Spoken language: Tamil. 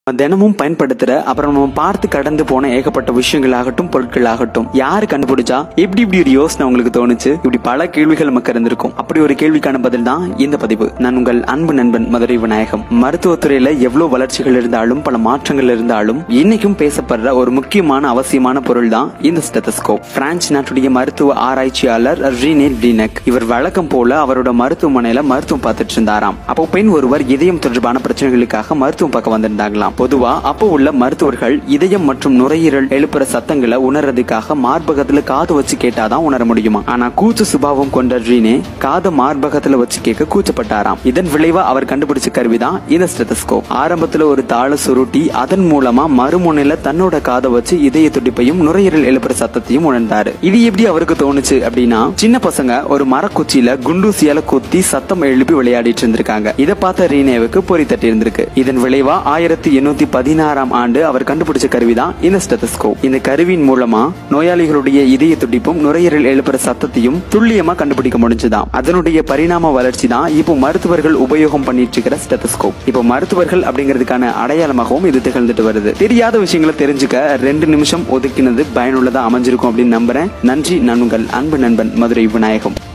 தினமும் பயன்படுத்துற அப்புறம் நம்ம பார்த்து கடந்து போன ஏகப்பட்ட விஷயங்களாகட்டும் பொருட்களாகட்டும் யாரு கண்டுபிடிச்சா எப்படி இப்படி ஒரு யோசனை உங்களுக்கு தோணுச்சு இப்படி பல கேள்விகள் நமக்கு இருந்திருக்கும் அப்படி ஒரு கேள்விக்கான பதில் தான் இந்த பதிவு நான் உங்கள் அன்பு நண்பன் மதுரை விநாயகம் மருத்துவத்துறையில எவ்வளவு வளர்ச்சிகள் இருந்தாலும் பல மாற்றங்கள் இருந்தாலும் இன்னைக்கும் பேசப்படுற ஒரு முக்கியமான அவசியமான பொருள் தான் இந்த ஸ்டெத்தஸ்கோப் பிரான்ஸ் நாட்டுடைய மருத்துவ ஆராய்ச்சியாளர் ரீனே டினக் இவர் வழக்கம் போல அவரோட மருத்துவமனையில மருத்துவம் பார்த்துட்டு இருந்தாராம் அப்போ பெண் ஒருவர் இதயம் தொடர்பான பிரச்சனைகளுக்காக மருத்துவம் பார்க்க வந்திருந்தாங்களாம் பொதுவா அப்போ உள்ள மருத்துவர்கள் இதயம் மற்றும் நுரையீரல் எழுப்புற சத்தங்களை உணர்றதுக்காக மார்பகத்துல காது வச்சு கேட்டாதான் உணர முடியுமா ஆனா கூச்ச சுபாவம் கொண்ட ரீனே காத மார்பகத்துல வச்சு கேட்க கூச்சப்பட்டாராம் இதன் விளைவா அவர் கண்டுபிடிச்ச கருவிதான் இந்த ஸ்டெத்தஸ்கோப் ஆரம்பத்துல ஒரு தாள சுருட்டி அதன் மூலமா மறுமுனையில தன்னோட காதை வச்சு இதய துடிப்பையும் நுரையீரல் எழுப்புற சத்தத்தையும் உணர்ந்தாரு இது எப்படி அவருக்கு தோணுச்சு அப்படின்னா சின்ன பசங்க ஒரு மரக்குச்சியில குண்டூசியால குத்தி சத்தம் எழுப்பி விளையாடிட்டு இருந்திருக்காங்க இதை பார்த்த ரீனேவுக்கு பொறி தட்டி இருந்திருக்கு இதன் விளைவா ஆயிரத்தி எண்ணூத்தி பதினாறாம் ஆண்டு அவர் கண்டுபிடிச்ச கருவிதான் இந்த ஸ்டெத்தஸ்கோப் இந்த கருவியின் மூலமா நோயாளிகளுடைய இதய துடிப்பும் நுரையீரல் எழுப்புற சத்தத்தையும் துல்லியமா கண்டுபிடிக்க முடிஞ்சுதாம் அதனுடைய பரிணாம வளர்ச்சி தான் இப்போ மருத்துவர்கள் உபயோகம் பண்ணிட்டு இருக்கிற ஸ்டெத்தஸ்கோப் இப்போ மருத்துவர்கள் அப்படிங்கிறதுக்கான அடையாளமாகவும் இது திகழ்ந்துட்டு வருது தெரியாத விஷயங்களை தெரிஞ்சுக்க ரெண்டு நிமிஷம் ஒதுக்கினது பயனுள்ளதா அமைஞ்சிருக்கும் அப்படின்னு நம்புறேன் நன்றி நான் உங்கள் அன்பு நண்பன் மதுரை விநாயகம்